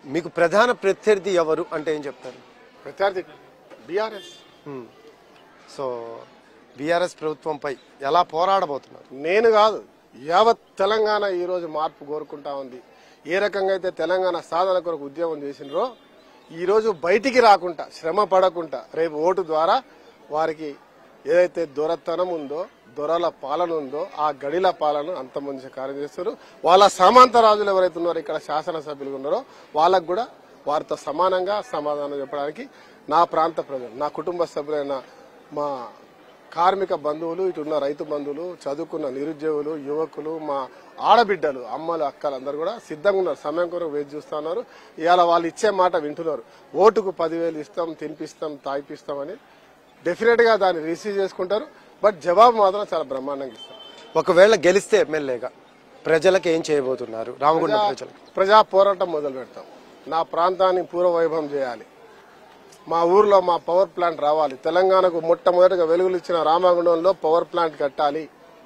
మీకు ప్రధాన ప్రత్యర్థి ఎవరు అంటే ఏం చెప్తారు ప్రత్యర్థి బీఆర్ఎస్ హ్మ్. సో బీఆర్ఎస్ ప్రభుత్వంపై ఎలా పోరాడబోతున్నారు నేను కాదు యావత్ తెలంగాణ ఈ రోజు మార్పు కోరుకుంటా ఉంది ఏ రకంగా అయితే తెలంగాణ సాధన కొరకు ఉద్యమం చేసినరో ఈ రోజు బయటికి రాకుండా శ్రమ పడకుండా రేపు ఓటు ద్వారా వారికి ఏదైతే దొరతనం ఉందో దొరల పాలన ఉందో ఆ గడిల పాలన అంతమంది కార్యం చేస్తారు వాళ్ళ సామంత రాజులు ఎవరైతే ఉన్నారో ఇక్కడ శాసనసభ్యులు ఉన్నారో వాళ్ళకు కూడా వారితో సమానంగా సమాధానం చెప్పడానికి నా ప్రాంత ప్రజలు నా కుటుంబ సభ్యులైన మా కార్మిక బంధువులు ఇటున్న రైతు బంధువులు చదువుకున్న నిరుద్యోగులు యువకులు మా ఆడబిడ్డలు అమ్మలు అక్కలు అందరు కూడా సిద్ధంగా ఉన్నారు సమయం కొరకు వేచి చూస్తున్నారు ఇవాళ వాళ్ళు ఇచ్చే మాట వింటున్నారు ఓటుకు పదివేలు ఇస్తాం తినిపిస్తాం తాగిపిస్తామని డెఫినెట్ గా దాన్ని రిసీవ్ చేసుకుంటారు బట్ జవాబు మాత్రం చాలా బ్రహ్మాండంగా ఇస్తారు ఒకవేళ గెలిస్తే ఎమ్మెల్యేగా ప్రజలకు ఏం చేయబోతున్నారు రామగుండం ప్రజలకు ప్రజా పోరాటం మొదలు పెడతాం నా ప్రాంతాన్ని పూర్వ వైభవం చేయాలి మా ఊర్లో మా పవర్ ప్లాంట్ రావాలి తెలంగాణకు మొట్టమొదటిగా వెలుగులు ఇచ్చిన రామగుండంలో పవర్ ప్లాంట్ కట్టాలి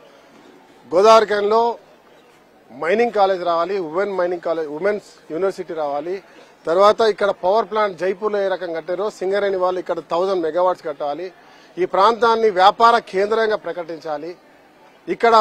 గోదావరికంలో మైనింగ్ కాలేజ్ రావాలి women mining college women's university రావాలి తర్వాత ఇక్కడ పవర్ ప్లాంట్ జైపూర్లో ఏ రకంగా కట్టారో సింగరేణి వాళ్ళు ఇక్కడ థౌజండ్ మెగావాట్స్ కట్టాలి ఈ ప్రాంతాన్ని వ్యాపార కేంద్రంగా ప్రకటించాలి ఇక్కడ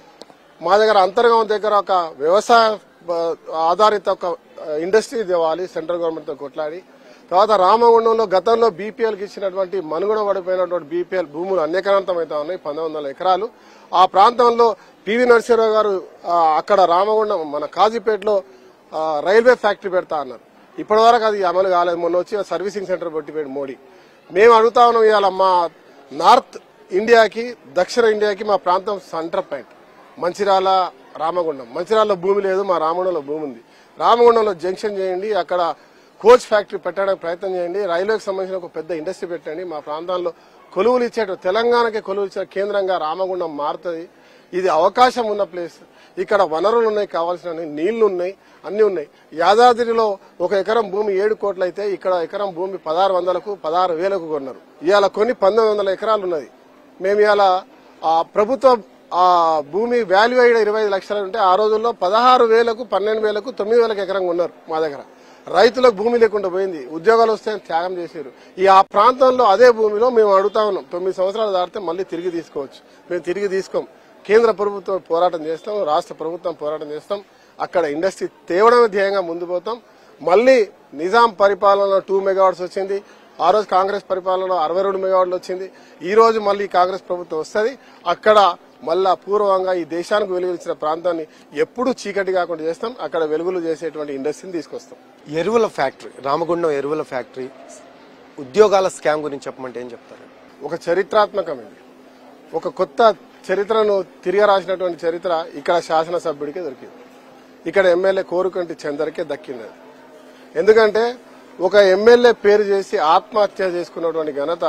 మా దగ్గర అంతర్గం దగ్గర ఒక వ్యవసాయ బ- ఆధారిత ఒక ఇండస్ట్రీ తేవాలి సెంట్రల్ గవర్నమెంట్ తో కొట్లాడి తర్వాత రామగుండంలో గతంలో బీపీఎల్కి ఇచ్చినటువంటి మనుగడ పడిపోయినటువంటి బీపీఎల్ భూములు అన్యకరాంతమైతా ఉన్నాయి పంతొమ్మిది వందల ఎకరాలు ఆ ప్రాంతంలో పివి నరసింహరావు గారు ఆ, అక్కడ రామగుండం మన కాజీపేటలో ఆ, రైల్వే ఫ్యాక్టరీ పెడతా అన్నారు ఇప్పటి వరకు అది అమలు కాలేదు మొన్న వచ్చి సర్వీసింగ్ సెంటర్ పెట్టిపోయాడు మోడీ మేము అడుగుతా ఉన్నాం ఇవాళ మా నార్త్ ఇండియాకి దక్షిణ ఇండియాకి మా ప్రాంతం సెంటర్ పాయింట్ మంచిర్యాల రామగుండం మంచిర్యాలలో భూమి లేదు మా రామగుండంలో భూమి ఉంది రామగుండంలో జంక్షన్ చేయండి అక్కడ కోచ్ ఫ్యాక్టరీ పెట్టడానికి ప్రయత్నం చేయండి రైల్వేకి సంబంధించిన ఒక పెద్ద ఇండస్ట్రీ పెట్టండి మా ప్రాంతాల్లో కొలువులు ఇచ్చేట తెలంగాణకి కొలువులు ఇచ్చే కేంద్రంగా రామగుండం మారుతుంది ఇది అవకాశం ఉన్న ప్లేస్ ఇక్కడ వనరులు ఉన్నాయి కావాల్సిన నీళ్లు ఉన్నాయి అన్ని ఉన్నాయి యాదాద్రిలో ఒక ఎకరం భూమి ఏడు కోట్లు అయితే ఇక్కడ ఎకరం భూమి పదహారు వందలకు పదహారు వేలకు కొన్నారు ఇవాళ కొన్ని పంతొమ్మిది వందల ఎకరాలు ఉన్నది మేము ఇవాళ ఆ ప్రభుత్వ ఆ భూమి వాల్యూ అయ్యే ఇరవై ఐదు లక్షలు ఉంటే ఆ రోజుల్లో పదహారు వేలకు పన్నెండు వేలకు తొమ్మిది వేలకు ఎకరం ఉన్నారు మా దగ్గర రైతులకు భూమి లేకుండా పోయింది ఉద్యోగాలు వస్తే త్యాగం చేశారు ఈ ఆ ప్రాంతంలో అదే భూమిలో మేము అడుగుతా ఉన్నాం తొమ్మిది సంవత్సరాలు దాటితే మళ్ళీ తిరిగి తీసుకోవచ్చు మేము తిరిగి తీసుకోం కేంద్ర ప్రభుత్వం పోరాటం చేస్తాం రాష్ట్ర ప్రభుత్వం పోరాటం చేస్తాం అక్కడ ఇండస్ట్రీ తేవడమే ధ్యేయంగా ముందు పోతాం మళ్ళీ నిజాం పరిపాలనలో టూ మెగావాట్స్ వచ్చింది ఆ రోజు కాంగ్రెస్ పరిపాలనలో అరవై రెండు మెగావాట్లు వచ్చింది ఈ రోజు మళ్ళీ కాంగ్రెస్ ప్రభుత్వం వస్తుంది అక్కడ మళ్ళా పూర్వంగా ఈ దేశానికి వెలుగులిచ్చిన ప్రాంతాన్ని ఎప్పుడూ చీకటి కాకుండా చేస్తాం అక్కడ వెలుగులు చేసేటువంటి ఇండస్ట్రీని తీసుకొస్తాం ఎరువుల ఫ్యాక్టరీ రామగుండం ఎరువుల ఫ్యాక్టరీ ఉద్యోగాల స్కామ్ గురించి చెప్పమంటే ఏం చెప్తారు ఒక చరిత్రాత్మకమైంది ఒక కొత్త చరిత్రను తిరిగి రాసినటువంటి చరిత్ర ఇక్కడ శాసనసభ్యుడికే దొరికింది ఇక్కడ ఎమ్మెల్యే కోరుకంటి చందర్కే దక్కింది అది ఎందుకంటే ఒక ఎమ్మెల్యే పేరు చేసి ఆత్మహత్య చేసుకున్నటువంటి ఘనత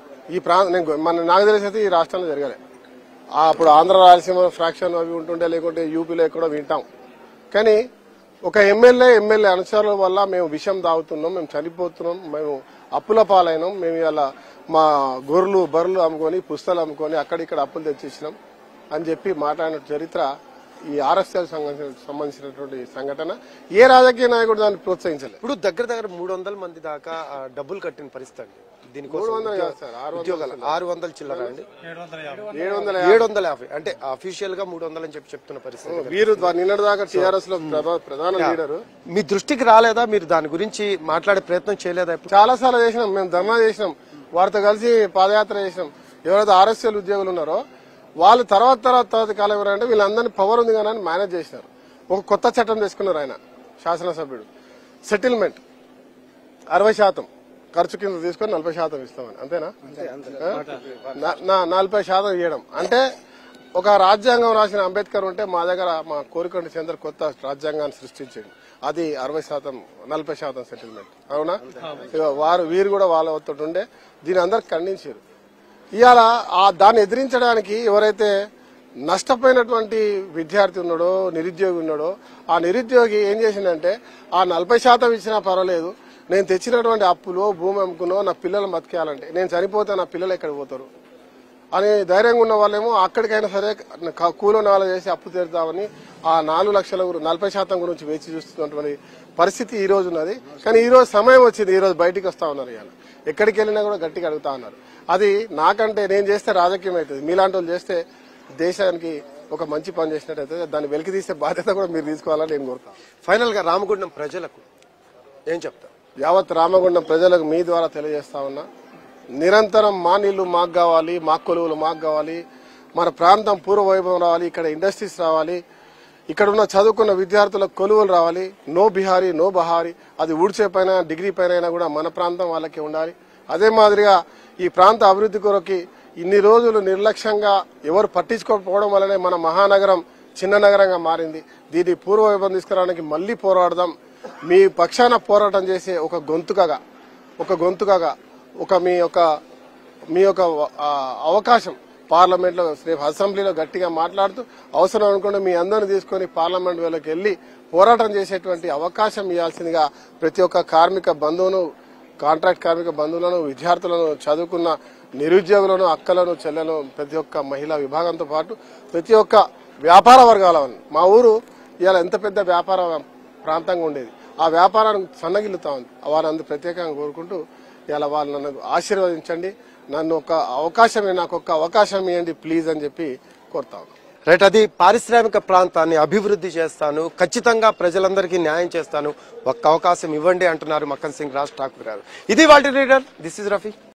ఈ ప్రాంతం నేను గొ- మన నాకు తెలిసి అయితే ఈ రాష్ట్రంలో జరగలే ఆ అప్పుడు ఆంధ్ర రాయలసీమ ఫ్రాక్షన్ అవి ఉంటుండే లేకుంటే యూపీలో ఎక్కడో వింటాం కానీ ఒక ఎమ్మెల్యే ఎమ్మెల్యే అనుచరుల వల్ల మేము విషం తాగుతున్నాం మేము చనిపోతున్నాం మేము అప్పుల పాలైనాం మేము ఇలా మా గొర్రెలు బర్రెలు అమ్ముకొని పుస్తలు అమ్ముకొని అక్కడిక్కడ అప్పులు తెచ్చిచ్చినాం అని చెప్పి మాట్లాడిన చరిత్ర ఈ ఆర్ఎస్ఎల్ సంబంధించినటువంటి సంఘటన ఏ రాజకీయ నాయకుడు దాన్ని ప్రోత్సహించలేదు ఇప్పుడు దగ్గర దగ్గర మూడు వందల మంది దాకా ఆ, డబ్బులు కట్టిన పరిస్థితి అండి దీనికోసం మూడు వందలు ఉద్యోగ- కాదు సార్, ఆరు వందలు ఉద్యోగాలు ఆరు వందల చిల్లర అండి ఏడు వందల ఏడు వందల యాభై అంటే అఫీషియల్ గా మూడు వందలు అని చెప్పి చెప్తున్న పరిస్థితి వీరు నిన్నటి దాకా టీఆర్ఎస్ లో ప్రధా- ప్రధాన లీడరు మీ దృష్టికి రాలేదా మీరు దాని గురించి మాట్లాడే ప్రయత్నం చేయలేదా ఇప్పుడు చాలా సార్లు చేసినాం మేము ధర్నా చేసినాం వారితో కలిసి పాదయాత్ర చేసినాం ఎవరైతే ఆర్ఎస్ఎల్ ఉద్యోగులు ఉన్నారో వాళ్ళు తర్వాత తర్వాత తర్వాత కాలం ఎవరంటే వీళ్ళందరినీ పవర్ ఉంది కానీ అని మేనేజ్ చేసినారు ఒక కొత్త చట్టం తీసుకున్నారు ఆయన శాసనసభ్యుడు సెటిల్మెంట్ అరవై శాతం ఖర్చు కింద తీసుకొని నలభై శాతం ఇస్తామని అంతేనా ఆ? నా- నా- నలభై శాతం ఇవ్వడం అంటే ఒక రాజ్యాంగం రాసిన అంబేద్కర్ ఉంటే మా దగ్గర మా కోరికొండ చంద్ర కొత్త రాజ్యాంగాన్ని సృష్టించింది అది అరవై శాతం నలభై శాతం సెటిల్మెంట్ అవునా ఇగో వారు వీరు కూడా వాళ్ళ ఒత్తిడి ఉండే దీని అందరు ఖండించారు ఇవాళ ఆ దాన్ని ఎదిరించడానికి ఎవరైతే నష్టపోయినటువంటి విద్యార్థి ఉన్నాడో నిరుద్యోగి ఉన్నాడో ఆ నిరుద్యోగి ఏం చేసిందంటే ఆ నలభై శాతం ఇచ్చినా పర్వాలేదు నేను తెచ్చినటువంటి అప్పులో భూమి అమ్ముకునో నా పిల్లలు బతికేయాలంటే నేను చనిపోతే నా పిల్లలు ఎక్కడ పోతారు అనే ధైర్యంగా ఉన్న వాళ్ళేమో అక్కడికైనా సరే క- కూలో నాలు చేసి అప్పు తీరుతామని ఆ నాలుగు లక్షల గురి- నలభై శాతం గురించి వేచి చూస్తున్నటువంటి పరిస్థితి ఈ రోజు ఉన్నది కానీ ఈ రోజు సమయం వచ్చింది ఈ రోజు బయటికి వస్తా ఉన్నారు ఇవాళ ఎక్కడికి వెళ్ళినా కూడా గట్టిగా అడుగుతా ఉన్నారు అది నాకంటే నేను చేస్తే రాజకీయం అవుతుంది మీలాంటి వాళ్ళు చేస్తే దేశానికి ఒక మంచి పని చేసినట్టు అవుతుంది దాన్ని వెలికి తీసే బాధ్యత కూడా మీరు తీసుకోవాలని నేను కోరుతాను ఫైనల్ గా రామగుండం ప్రజలకు ఏం చెప్తారు యావత్ రామగుండం ప్రజలకు మీ ద్వారా తెలియజేస్తా ఉన్నా నిరంతరం మా నీళ్లు మాకు కావాలి మా కొలువులు మాకు కావాలి మన ప్రాంతం పూర్వ వైభవం రావాలి ఇక్కడ ఇండస్ట్రీస్ రావాలి ఇక్కడ ఉన్న చదువుకున్న విద్యార్థులకు కొలువులు రావాలి నో బిహారీ నో బహారీ అది ఊడ్చే పైన డిగ్రీ పైన అయినా కూడా మన ప్రాంతం వాళ్ళకి ఉండాలి అదే మాదిరిగా ఈ ప్రాంత అభివృద్ధి కొరకి ఇన్ని రోజులు నిర్లక్ష్యంగా ఎవరు పట్టించుకోకపోవడం వల్లనే మన మహానగరం చిన్న నగరంగా మారింది దీన్ని పూర్వ వైభవం తీసుకురావడానికి మళ్ళీ పోరాడదాం మీ పక్షాన పోరాటం చేసే ఒక గొంతుకగా ఒక గొంతుకగా ఒక మీ యొక్క మీ యొక్క ఆ, అవకాశం పార్లమెంట్ లో రేపు అసెంబ్లీలో గట్టిగా మాట్లాడుతూ అవసరం అనుకుంటే మీ అందరిని తీసుకొని పార్లమెంట్ వేళకి వెళ్లి పోరాటం చేసేటువంటి అవకాశం ఇవ్వాల్సిందిగా ప్రతి ఒక్క కార్మిక బంధువును కాంట్రాక్ట్ కార్మిక బంధువులను విద్యార్థులను చదువుకున్న నిరుద్యోగులను అక్కలను చెల్లెలను ప్రతి ఒక్క మహిళా విభాగంతో పాటు ప్రతి ఒక్క వ్యాపార వర్గాల వాళ్ళని. మా ఊరు ఇవాళ ఎంత పెద్ద వ్యాపార ప్రాంతంగా ఉండేది ఆ వ్యాపారాన్ని సన్నగిల్లుతా ఉంది వారందరూ ప్రత్యేకంగా కోరుకుంటూ ఇలా వాళ్ళు నన్ను ఆశీర్వదించండి నన్ను ఒక అవకాశం నాకు ఒక అవకాశం ఇవ్వండి ప్లీజ్ అని చెప్పి కోరుతా ఉన్నాను రైట్ అది పారిశ్రామిక ప్రాంతాన్ని అభివృద్ధి చేస్తాను ఖచ్చితంగా ప్రజలందరికీ న్యాయం చేస్తాను ఒక్క అవకాశం ఇవ్వండి అంటున్నారు మక్కన్ సింగ్ రాజ్ ఠాకూర్ గారు ఇది వాటి లీడర్ దిస్ ఇస్ రఫీ